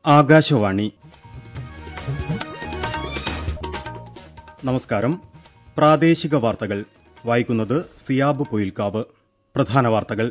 ആകാശവാണി നമസ്കാരം പ്രാദേശിക വാർത്തകൾ വായിക്കുന്നത് സിയാബ് പൊയിൽക്കാവ് പ്രധാന വാർത്തകൾ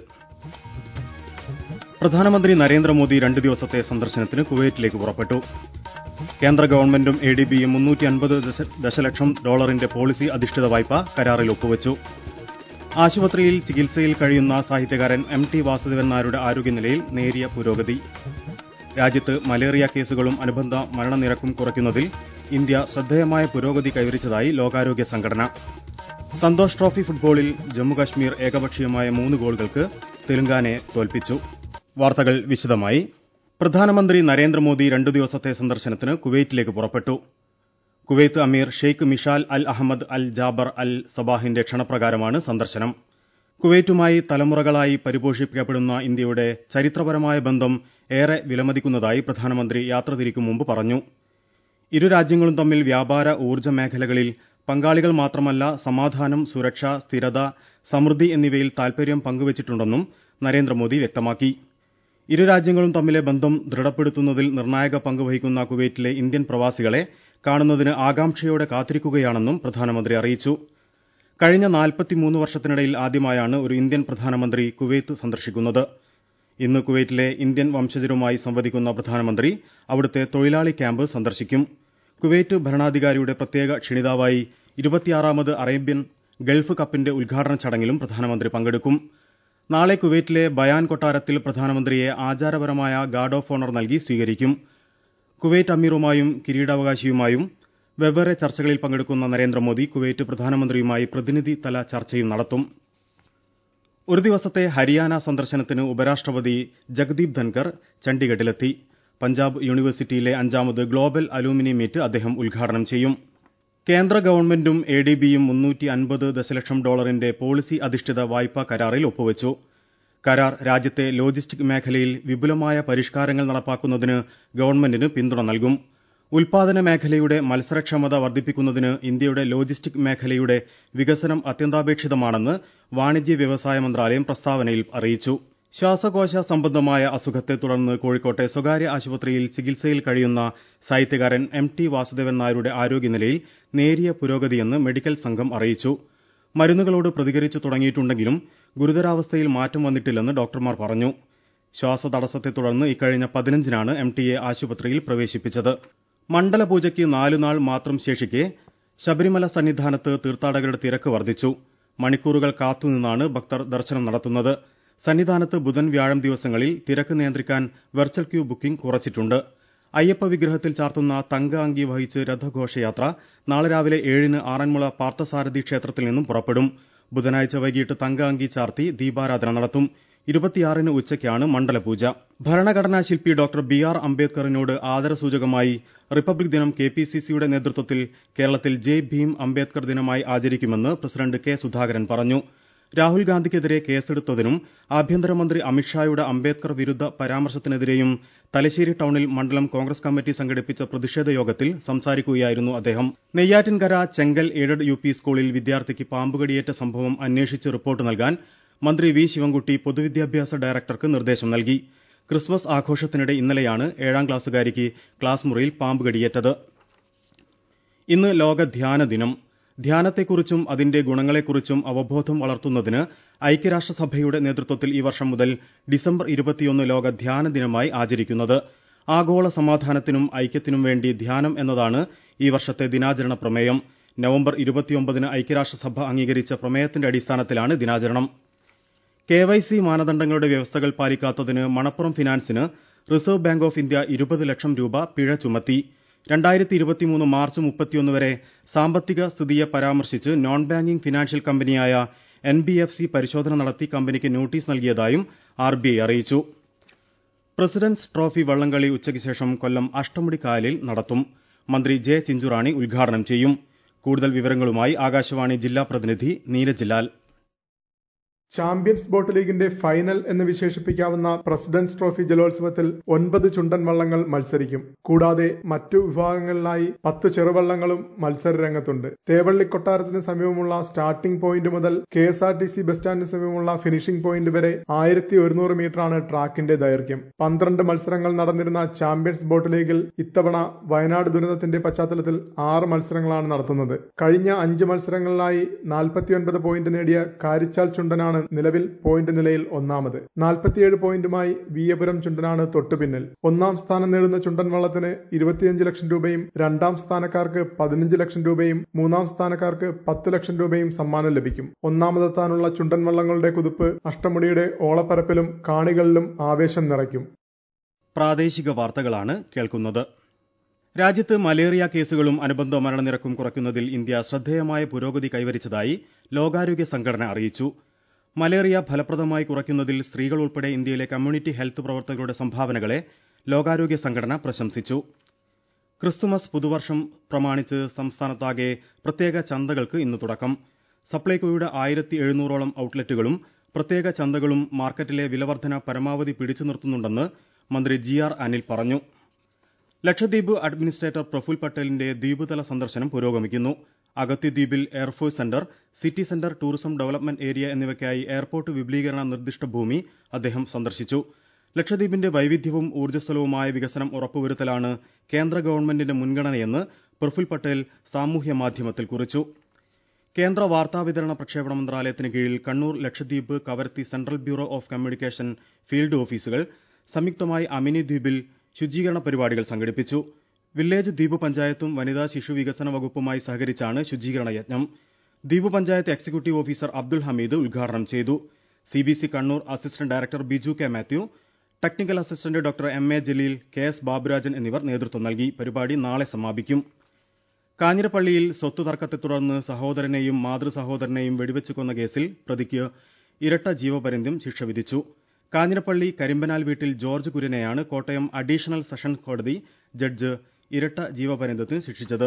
പ്രധാനമന്ത്രി നരേന്ദ്രമോദി രണ്ട് ദിവസത്തെ സന്ദർശനത്തിന് കുവൈറ്റിലേക്ക് പുറപ്പെട്ടു കേന്ദ്ര ഗവൺമെന്റും എ ഡി ബിയും ദശലക്ഷം ഡോളറിന്റെ പോളിസി അധിഷ്ഠിത വായ്പ കരാറിൽ ഒപ്പുവച്ചു ആശുപത്രിയിൽ ചികിത്സയിൽ കഴിയുന്ന സാഹിത്യകാരൻ എം ടി വാസുദേവൻ നായരുടെ ആരോഗ്യനിലയിൽ നേരിയ പുരോഗതി രാജ്യത്ത് മലേറിയ കേസുകളും അനുബന്ധ മരണനിരക്കും കുറയ്ക്കുന്നതിൽ ഇന്ത്യ ശ്രദ്ധേയമായ പുരോഗതി കൈവരിച്ചതായി ലോകാരോഗ്യ സംഘടന സന്തോഷ് ട്രോഫി ഫുട്ബോളിൽ ജമ്മുകശ്മീർ ഏകപക്ഷീയമായ മൂന്ന് ഗോളുകൾക്ക് തെലങ്കാനയെ തോൽപ്പിച്ചു വാർത്തകൾ വിശദമായി പ്രധാനമന്ത്രി നരേന്ദ്രമോദി രണ്ടു ദിവസത്തെ സന്ദർശനത്തിന് കുവൈറ്റിലേക്ക് പുറപ്പെട്ടു കുവൈത്ത് അമീർ Sheikh Mishal Al Ahmad Al Jaber Al സബാഹിന്റെ ക്ഷണപ്രകാരമാണ് സന്ദർശനം കുവൈറ്റുമായി തലമുറകളായി പരിപോഷിപ്പിക്കപ്പെടുന്ന ഇന്ത്യയുടെ ചരിത്രപരമായ ബന്ധം ഏറെ വിലമതിക്കുന്നതായി പ്രധാനമന്ത്രി യാത്ര തിരിക്കും മുമ്പ് പറഞ്ഞു ഇരു രാജ്യങ്ങളും തമ്മിൽ വ്യാപാര ഊർജ്ജ മേഖലകളിൽ പങ്കാളികൾ മാത്രമല്ല സമാധാനം സുരക്ഷ സ്ഥിരത സമൃദ്ധി എന്നിവയിൽ താൽപര്യം പങ്കുവച്ചിട്ടുണ്ടെന്നും നരേന്ദ്രമോദി വ്യക്തമാക്കി ഇരു രാജ്യങ്ങളും തമ്മിലെ ബന്ധം ദൃഢപ്പെടുത്തുന്നതിൽ നിർണായക പങ്ക് വഹിക്കുന്ന കുവൈറ്റിലെ ഇന്ത്യൻ പ്രവാസികളെ കാണുന്നതിന് ആകാംക്ഷയോടെ കാത്തിരിക്കുകയാണെന്നും പ്രധാനമന്ത്രി അറിയിച്ചു കഴിഞ്ഞ നാൽപ്പത്തിമൂന്ന് വർഷത്തിനിടയിൽ ആദ്യമായാണ് ഒരു ഇന്ത്യൻ പ്രധാനമന്ത്രി കുവൈത്ത് സന്ദർശിക്കുന്നത് ഇന്ന് കുവൈറ്റിലെ ഇന്ത്യൻ വംശജരുമായി സംവദിക്കുന്ന പ്രധാനമന്ത്രി അവിടുത്തെ തൊഴിലാളി ക്യാമ്പ് സന്ദർശിക്കും കുവൈറ്റ് ഭരണാധികാരിയുടെ പ്രത്യേക ക്ഷണിതാവായി ഇരുപത്തിയാറാമത് അറേബ്യൻ ഗൾഫ് കപ്പിന്റെ ഉദ്ഘാടന ചടങ്ങിലും പ്രധാനമന്ത്രി പങ്കെടുക്കും നാളെ കുവൈറ്റിലെ ബയാൻ കൊട്ടാരത്തിൽ പ്രധാനമന്ത്രിയെ ആചാരപരമായ ഗാർഡ് ഓഫ് ഓണർ നൽകി സ്വീകരിക്കും കുവൈറ്റ് അമീറുമായും കിരീടാവകാശിയുമായും വെവ്വേറെ ചർച്ചകളിൽ പങ്കെടുക്കുന്ന നരേന്ദ്രമോദി കുവൈറ്റ് പ്രധാനമന്ത്രിയുമായി പ്രതിനിധി തല ചർച്ചയും നടത്തും ഒരു ദിവസത്തെ ഹരിയാന സന്ദർശനത്തിന് ഉപരാഷ്ട്രപതി ജഗ്ദീപ് ധൻകർ ചണ്ഡിഗഡിലെത്തി പഞ്ചാബ് യൂണിവേഴ്സിറ്റിയിലെ അഞ്ചാമത് ഗ്ലോബൽ അലൂമിനി മീറ്റ് അദ്ദേഹം ഉദ്ഘാടനം ചെയ്യും കേന്ദ്ര ഗവൺമെന്റും എ ഡി ബിയും മുന്നൂറ്റി അൻപത് ദശലക്ഷം ഡോളറിന്റെ പോളിസി അധിഷ്ഠിത വായ്പാ കരാറിൽ ഒപ്പുവച്ചു കരാർ രാജ്യത്തെ ലോജിസ്റ്റിക് മേഖലയിൽ വിപുലമായ പരിഷ്കാരങ്ങൾ നടപ്പാക്കുന്നതിന് ഗവൺമെന്റിന് പിന്തുണ നൽകും ഉൽപാദന മേഖലയുടെ മത്സരക്ഷമത വർദ്ധിപ്പിക്കുന്നതിന് ഇന്ത്യയുടെ ലോജിസ്റ്റിക് മേഖലയുടെ വികസനം അത്യന്താപേക്ഷിതമാണെന്ന് വാണിജ്യ വ്യവസായ മന്ത്രാലയം പ്രസ്താവനയിൽ അറിയിച്ചു ശ്വാസകോശ സംബന്ധമായ അസുഖത്തെ തുടർന്ന് കോഴിക്കോട്ടെ സ്വകാര്യ ആശുപത്രിയിൽ ചികിത്സയിൽ കഴിയുന്ന സാഹിത്യകാരൻ എം ടി വാസുദേവൻ നായരുടെ ആരോഗ്യനിലയിൽ നേരിയ പുരോഗതിയെന്ന് മെഡിക്കൽ സംഘം അറിയിച്ചു മരുന്നുകളോട് പ്രതികരിച്ചു തുടങ്ങിയിട്ടുണ്ടെങ്കിലും ഗുരുതരാവസ്ഥയിൽ മാറ്റം വന്നിട്ടില്ലെന്ന് ഡോക്ടർമാർ പറഞ്ഞു ശ്വാസതടസ്സത്തെ തുടർന്ന് ഇക്കഴിഞ്ഞ പതിനഞ്ചിനാണ് എം ടിയെ ആശുപത്രിയിൽ പ്രവേശിപ്പിച്ചത് മണ്ഡലപൂജയ്ക്ക് നാലുനാൾ മാത്രം ശേഷിക്കെ ശബരിമല സന്നിധാനത്ത് തീർത്ഥാടകരുടെ തിരക്ക് വർദ്ധിച്ചു മണിക്കൂറുകൾ കാത്തുനിന്നാണ് ഭക്തർ ദർശനം നടത്തുന്നത് സന്നിധാനത്ത് ബുധൻ വ്യാഴം ദിവസങ്ങളിൽ തിരക്ക് നിയന്ത്രിക്കാൻ വെർച്വൽ ക്യൂ ബുക്കിംഗ് കുറച്ചിട്ടുണ്ട് അയ്യപ്പ വിഗ്രഹത്തിൽ ചാർത്തുന്ന തങ്ക അങ്കി വഹിച്ച് രഥഘോഷയാത്ര നാളെ രാവിലെ ഏഴിന് ആറന്മുള പാർത്ഥസാരഥി ക്ഷേത്രത്തിൽ നിന്നും പുറപ്പെടും ബുധനാഴ്ച വൈകിട്ട് തങ്ക അങ്കി ചാർത്തി ദീപാരാധന നടത്തും ഇരുപത്തിയാറിന് ഉച്ചയ്ക്കാണ് മണ്ഡലപൂജ ഭരണഘടനാ ശില്പി ഡോക്ടർ ബി ആർ അംബേദ്കറിനോട് ആദരസൂചകമായി റിപ്പബ്ലിക് ദിനം കെ പി സി സിയുടെ നേതൃത്വത്തിൽ കേരളത്തിൽ ജയ് ഭീം അംബേദ്കർ ദിനമായി ആചരിക്കുമെന്ന് പ്രസിഡന്റ് കെ സുധാകരൻ പറഞ്ഞു രാഹുൽ ഗാന്ധിക്കെതിരെ കേസെടുത്തതിനും ആഭ്യന്തരമന്ത്രി അമിത്ഷായുടെ അംബേദ്കർ വിരുദ്ധ പരാമർശത്തിനെതിരെയും തലശ്ശേരി ടൌണിൽ മണ്ഡലം കോൺഗ്രസ് കമ്മിറ്റി സംഘടിപ്പിച്ച പ്രതിഷേധ യോഗത്തിൽ സംസാരിക്കുകയായിരുന്നു അദ്ദേഹം Neyyattinkara Chenkal aided U P സ്കൂളിൽ വിദ്യാർത്ഥിക്ക് പാമ്പുകടിയേറ്റ സംഭവം അന്വേഷിച്ച് റിപ്പോർട്ട് നൽകാൻ മന്ത്രി വി ശിവൻകുട്ടി പൊതുവിദ്യാഭ്യാസ ഡയറക്ടർക്ക് നിർദ്ദേശം നൽകി ക്രിസ്മസ് ആഘോഷത്തിനിടെ ഇന്നലെയാണ് ഏഴാം ക്ലാസ്സുകാരിക്ക് ക്ലാസ് മുറിയിൽ പാമ്പ് കടിയേറ്റത് ഇന്ന് ലോക ധ്യാന ദിനം ധ്യാനത്തെക്കുറിച്ചും അതിന്റെ ഗുണങ്ങളെക്കുറിച്ചും അവബോധം വളർത്തുന്നതിന് ഐക്യരാഷ്ട്രസഭയുടെ നേതൃത്വത്തിൽ ഈ വർഷം മുതൽ ഡിസംബർ ഇരുപത്തിയൊന്ന് ലോക ധ്യാന ദിനമായി ആചരിക്കുന്നത് ആഗോള സമാധാനത്തിനും ഐക്യത്തിനും വേണ്ടി ധ്യാനം എന്നതാണ് ഈ വർഷത്തെ ദിനാചരണ പ്രമേയം നവംബർ ഇരുപത്തിയൊമ്പതിന് ഐക്യരാഷ്ട്രസഭ അംഗീകരിച്ച പ്രമേയത്തിന്റെ അടിസ്ഥാനത്തിലാണ് ദിനാചരണം കെവൈസി മാനദണ്ഡങ്ങളുടെ വ്യവസ്ഥകൾ പാലിക്കാത്തതിന് മണപ്പുറം ഫിനാൻസിന് റിസർവ് ബാങ്ക് ഓഫ് ഇന്ത്യ ഇരുപത് ലക്ഷം രൂപ പിഴ ചുമത്തി രണ്ടായിരത്തി ഇരുപത്തിമൂന്ന് മാർച്ച് മുപ്പത്തിയൊന്ന് വരെ സാമ്പത്തിക സ്ഥിതിയെ പരാമർശിച്ച് നോൺ ബാങ്കിംഗ് ഫിനാൻഷ്യൽ കമ്പനിയായ എൻ ബി എഫ് സി പരിശോധന നടത്തി കമ്പനിക്ക് നോട്ടീസ് നൽകിയതായും ആർ ബി ഐ അറിയിച്ചു പ്രസിഡന്റ്സ് ട്രോഫി വള്ളംകളി ഉച്ചയ്ക്ക് ശേഷം കൊല്ലം അഷ്ടമുടി കായലിൽ നടത്തും മന്ത്രി ജെ ചിഞ്ചുറാണി ഉദ്ഘാടനം ചെയ്യും കൂടുതൽ വിവരങ്ങളുമായി ആകാശവാണി ജില്ലാ പ്രതിനിധി നീരജ് ലാൽ ചാമ്പ്യൻസ് ബോട്ട് ലീഗിന്റെ ഫൈനൽ എന്ന് വിശേഷിപ്പിക്കാവുന്ന പ്രസിഡന്റ്സ് ട്രോഫി ജലോത്സവത്തിൽ ഒൻപത് ചുണ്ടൻ വള്ളങ്ങൾ മത്സരിക്കും കൂടാതെ മറ്റു വിഭാഗങ്ങളിലായി പത്ത് ചെറുവള്ളങ്ങളും മത്സര രംഗത്തുണ്ട് തേവള്ളി കൊട്ടാരത്തിന് സമീപമുള്ള സ്റ്റാർട്ടിംഗ് പോയിന്റ് മുതൽ K S R T C bus സ്റ്റാൻഡിന് സമീപമുള്ള ഫിനിഷിംഗ് പോയിന്റ് വരെ ആയിരത്തി ഒരുന്നൂറ് മീറ്ററാണ് ട്രാക്കിന്റെ ദൈർഘ്യം പന്ത്രണ്ട് മത്സരങ്ങൾ നടന്നിരുന്ന ചാമ്പ്യൻസ് ബോട്ട് ലീഗിൽ ഇത്തവണ വയനാട് ദുരന്തത്തിന്റെ പശ്ചാത്തലത്തിൽ ആറ് മത്സരങ്ങളാണ് നടത്തുന്നത് കഴിഞ്ഞ അഞ്ച് മത്സരങ്ങളിലായി നാൽപ്പത്തിയൊൻപത് പോയിന്റ് നേടിയ കാരിച്ചാൽ ചുണ്ടനാണ് നിലവിൽ പോയിന്റ് നിലയിൽ ഒന്നാമത് നാൽപ്പത്തിയേഴ് പോയിന്റുമായി വിയപുരം ചുണ്ടനാണ് തൊട്ടുപിന്നിൽ ഒന്നാം സ്ഥാനം നേടുന്ന ചുണ്ടൻ വള്ളത്തിന് ഇരുപത്തിയഞ്ച് ലക്ഷം രൂപയും രണ്ടാം സ്ഥാനക്കാർക്ക് പതിനഞ്ച് ലക്ഷം രൂപയും മൂന്നാം സ്ഥാനക്കാർക്ക് പത്ത് ലക്ഷം രൂപയും സമ്മാനം ലഭിക്കും ഒന്നാമതെത്താനുള്ള ചുണ്ടൻ വള്ളങ്ങളുടെ കുതിപ്പ് അഷ്ടമുടിയുടെ ഓളപ്പരപ്പിലും കാണികളിലും ആവേശം നിറയ്ക്കും പ്രാദേശിക വാർത്തകളാണ് കേൾക്കുന്നത് രാജ്യത്ത് മലേറിയ കേസുകളും അനുബന്ധ മരണനിരക്കും കുറയ്ക്കുന്നതിൽ ഇന്ത്യ ശ്രദ്ധേയമായ പുരോഗതി കൈവരിച്ചതായി ലോകാരോഗ്യ സംഘടന അറിയിച്ചു മലേറിയ ഫലപ്രദമായി കുറയ്ക്കുന്നതിൽ സ്ത്രീകൾ ഉൾപ്പെടെ ഇന്ത്യയിലെ കമ്മ്യൂണിറ്റി ഹെൽത്ത് പ്രവർത്തകരുടെ സംഭാവനകളെ ലോകാരോഗ്യ സംഘടന പ്രശംസിച്ചു ക്രിസ്തുമസ് പുതുവർഷം പ്രമാണിച്ച് സംസ്ഥാനത്താകെ പ്രത്യേക ചന്തകൾക്ക് ഇന്ന് തുടക്കം സപ്ലൈകോയുടെ ആയിരത്തി എഴുന്നൂറോളം ഔട്ട്ലെറ്റുകളും പ്രത്യേക ചന്തകളും മാർക്കറ്റിലെ വിലവർധന പരമാവധി പിടിച്ചു നിർത്തുന്നുണ്ടെന്ന് മന്ത്രി ജി ആർ അനിൽ പറഞ്ഞു ലക്ഷദ്വീപ് അഡ്മിനിസ്ട്രേറ്റർ പ്രഫുൽ പട്ടേലിന്റെ ദ്വീപുതല സന്ദർശനം പുരോഗമിക്കുന്നു അഗത്തിദ്വീപിൽ air force centre city centre tourism development area എന്നിവയ്ക്കായി എയർപോർട്ട് വിപുലീകരണ നിർദ്ദിഷ്ട ഭൂമി അദ്ദേഹം സന്ദർശിച്ചു ലക്ഷദ്വീപിന്റെ വൈവിധ്യവും ഊർജ്ജസ്വലവുമായ വികസനം ഉറപ്പുവരുത്തലാണ് കേന്ദ്ര ഗവൺമെന്റിന്റെ മുൻഗണനയെന്ന് പ്രഫുൽ പട്ടേൽ സാമൂഹ്യ മാധ്യമത്തിൽ കുറിച്ചു കേന്ദ്ര വാർത്താവിതരണ പ്രക്ഷേപണ മന്ത്രാലയത്തിന് കീഴിൽ Kannur Lakshadweep Kavaratti central bureau of communication field ഓഫീസുകൾ സംയുക്തമായി അമിനി ദ്വീപിൽ ശുചീകരണ പരിപാടികൾ സംഘടിപ്പിച്ചു വില്ലേജ് ദ്വീപ് പഞ്ചായത്തും വനിതാ ശിശു വികസന വകുപ്പുമായി സഹകരിച്ചാണ് ശുചീകരണ യജ്ഞം ദ്വീപ് പഞ്ചായത്ത് എക്സിക്യൂട്ടീവ് ഓഫീസർ അബ്ദുൽ ഹമീദ് ഉദ്ഘാടനം ചെയ്തു CBC Kannur assistant director Biju K Mathew technical assistant doctor M A Jaleel K S Baburajan എന്നിവർ നേതൃത്വം നൽകി പരിപാടി നാളെ സമാപിക്കും കാഞ്ഞിരപ്പള്ളിയിൽ സ്വത്ത് തർക്കത്തെ തുടർന്ന് സഹോദരനെയും മാതൃ സഹോദരനെയും വെടിവെച്ച് കൊന്ന കേസിൽ പ്രതിക്ക് ഇരട്ട ജീവപര്യന്തം ശിക്ഷ വിധിച്ചു കാഞ്ഞിരപ്പള്ളി കരിമ്പനാൽ വീട്ടിൽ ജോർജ് കുര്യനെയാണ് കോട്ടയം അഡീഷണൽ സെഷൻസ് കോടതി ജഡ്ജ് ഇരട്ട ജീവപര്യന്തത്തിന് ശിക്ഷിച്ചത്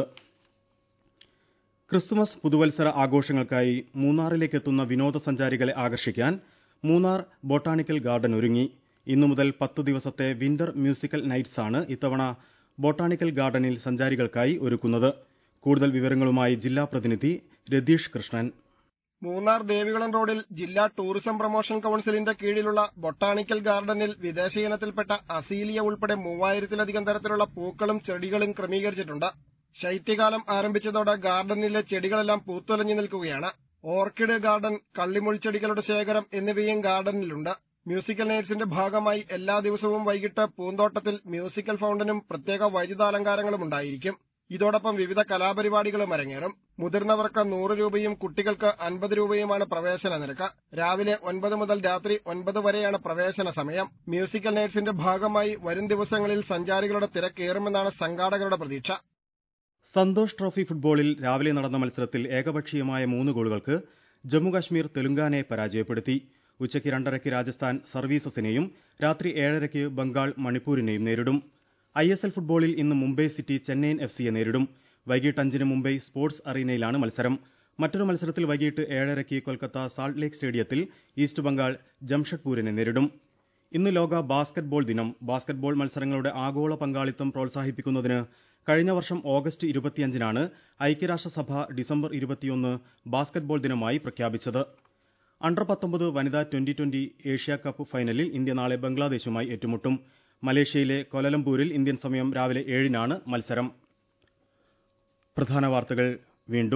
ക്രിസ്തുമസ് പുതുവത്സര ആഘോഷങ്ങൾക്കായി മൂന്നാറിലേക്ക് എത്തുന്ന വിനോദസഞ്ചാരികളെ ആകർഷിക്കാൻ മൂന്നാർ ബൊട്ടാണിക്കൽ ഗാർഡൻ ഒരുങ്ങി ഇന്നു മുതൽ പത്ത് ദിവസത്തെ വിന്റർ മ്യൂസിക്കൽ നൈറ്റ്സ് ആണ് ഇത്തവണ ബൊട്ടാണിക്കൽ ഗാർഡനിൽ സഞ്ചാരികൾക്കായി ഒരുക്കുന്നത് കൂടുതൽ വിവരങ്ങളുമായി ജില്ലാ പ്രതിനിധി രതീഷ് കൃഷ്ണൻ മൂന്നാർ ദേവികുളം റോഡിൽ ജില്ലാ ടൂറിസം പ്രൊമോഷൻ കൌൺസിലിന്റെ കീഴിലുള്ള ബൊട്ടാണിക്കൽ ഗാർഡനിൽ വിദേശ ഇനത്തിൽപ്പെട്ട അസീലിയ ഉൾപ്പെടെ മൂവായിരത്തിലധികം തരത്തിലുള്ള പൂക്കളും ചെടികളും ക്രമീകരിച്ചിട്ടുണ്ട് ശൈത്യകാലം ആരംഭിച്ചതോടെ ഗാർഡനിലെ ചെടികളെല്ലാം പൂത്തുലഞ്ഞു നിൽക്കുകയാണ് ഓർക്കിഡ് ഗാർഡൻ കള്ളിമുൾച്ചെടികളുടെ ശേഖരം എന്നിവയും ഗാർഡനിലുണ്ട് മ്യൂസിക്കൽ നൈറ്റ്സിന്റെ ഭാഗമായി എല്ലാ ദിവസവും വൈകിട്ട് പൂന്തോട്ടത്തിൽ മ്യൂസിക്കൽ ഫൗണ്ടനും പ്രത്യേക വൈദ്യുതാലങ്കാരങ്ങളും ഉണ്ടായിരിക്കും ഇതോടൊപ്പം വിവിധ കലാപരിപാടികളും അരങ്ങേറും മുതിർന്നവർക്ക് നൂറ് രൂപയും കുട്ടികൾക്ക് അൻപത് രൂപയുമാണ് പ്രവേശന നിരക്ക് രാവിലെ ഒൻപത് മുതൽ രാത്രി ഒൻപത് വരെയാണ് പ്രവേശന സമയം മ്യൂസിക്കൽ നൈറ്റ്സിന്റെ ഭാഗമായി വരും ദിവസങ്ങളിൽ സഞ്ചാരികളുടെ തിരക്കേറുമെന്നാണ് സംഘാടകരുടെ പ്രതീക്ഷ സന്തോഷ് ട്രോഫി ഫുട്ബോളിൽ രാവിലെ നടന്ന മത്സരത്തിൽ ഏകപക്ഷീയമായ മൂന്ന് ഗോളുകൾക്ക് ജമ്മുകാശ്മീർ തെലുങ്കാനയെ പരാജയപ്പെടുത്തി ഉച്ചയ്ക്ക് രണ്ടരയ്ക്ക് രാജസ്ഥാൻ സർവീസസിനെയും രാത്രി ഏഴരയ്ക്ക് ബംഗാൾ മണിപ്പൂരിനെയും നേരിടും ഐ എസ് എൽ ഫുട്ബോളിൽ ഇന്ന് മുംബൈ സിറ്റി ചെന്നൈയിൻ എഫ് സിയെ നേരിടും വൈകിട്ട് അഞ്ചിന് മുംബൈ സ്പോർട്സ് അറീനയിലാണ് മത്സരം മറ്റൊരു മത്സരത്തിൽ വൈകിട്ട് ഏഴരയ്ക്ക് കൊൽക്കത്ത സാൾട്ട് ലേക്ക് സ്റ്റേഡിയത്തിൽ ഈസ്റ്റ് ബംഗാൾ ജംഷഡ്പൂരിനെ നേരിടും ഇന്ന് ലോക ബാസ്കറ്റ്ബോൾ ദിനം ബാസ്കറ്റ്ബോൾ മത്സരങ്ങളുടെ ആഗോള പങ്കാളിത്തം പ്രോത്സാഹിപ്പിക്കുന്നതിന് കഴിഞ്ഞ വർഷം ഓഗസ്റ്റ് ഇരുപത്തിയഞ്ചിനാണ് ഐക്യരാഷ്ട്രസഭ ഡിസംബർ ഇരുപത്തിയൊന്ന് ബാസ്കറ്റ്ബോൾ ദിനമായി പ്രഖ്യാപിച്ചത് അണ്ടർ പത്തൊമ്പത് വനിതാ ട്വന്റി ട്വന്റി ഏഷ്യ കപ്പ് ഫൈനലിൽ ഇന്ത്യ നാളെ ബംഗ്ലാദേശുമായി ഏറ്റുമുട്ടും മലേഷ്യയിലെ കൊലലംപൂരിൽ ഇന്ത്യൻ സമയം രാവിലെ ഏഴിനാണ് മത്സരം പ്രധാന വാർത്തകൾ വീണ്ടും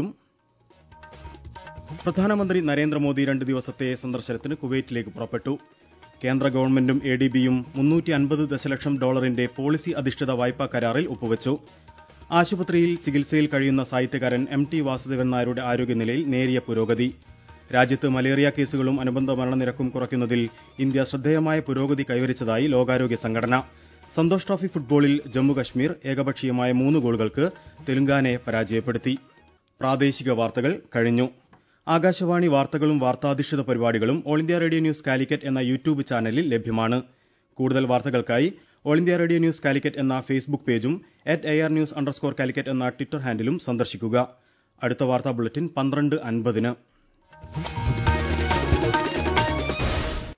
പ്രധാനമന്ത്രി നരേന്ദ്രമോദി രണ്ട് ദിവസത്തെ സന്ദർശനത്തിന് കുവൈറ്റിലേക്ക് പുറപ്പെട്ടു കേന്ദ്ര ഗവൺമെന്റും എ ഡി ബിയും മുന്നൂറ്റി അൻപത് ദശലക്ഷം ഡോളറിന്റെ പോളിസി അധിഷ്ഠിത വായ്പാ കരാറിൽ ഒപ്പുവച്ചു ആശുപത്രിയിൽ ചികിത്സയിൽ കഴിയുന്ന സാഹിത്യകാരൻ എം ടി വാസുദേവൻ നായരുടെ ആരോഗ്യനിലയിൽ നേരിയ പുരോഗതി രാജ്യത്ത് മലേറിയ കേസുകളും അനുബന്ധ മരണനിരക്കും കുറയ്ക്കുന്നതിൽ ഇന്ത്യ ശ്രദ്ധേയമായ പുരോഗതി കൈവരിച്ചതായി ലോകാരോഗ്യ സംഘടന സന്തോഷ് ട്രോഫി ഫുട്ബോളിൽ ജമ്മുകശ്മീർ ഏകപക്ഷീയമായ മൂന്ന് ഗോളുകൾക്ക് തെലുങ്കാനയെ പരാജയപ്പെടുത്തി പ്രാദേശിക വാർത്തകൾ കഴിഞ്ഞു ആകാശവാണി വാർത്തകളും വാർത്താധിഷ്ഠിത പരിപാടികളും all India radio news Calicut എന്ന യൂട്യൂബ് ചാനലിൽ ലഭ്യമാണ് കൂടുതൽ വാർത്തകൾക്കായി all India radio news Calicut എന്ന ഫേസ്ബുക്ക് പേജും at A R news underscore Calicut എന്ന ട്വിറ്റർ ഹാൻഡിലും സന്ദർശിക്കുക അടുത്ത വാർത്താ ബുള്ളറ്റിൻ പന്ത്രണ്ട് അൻപതിന്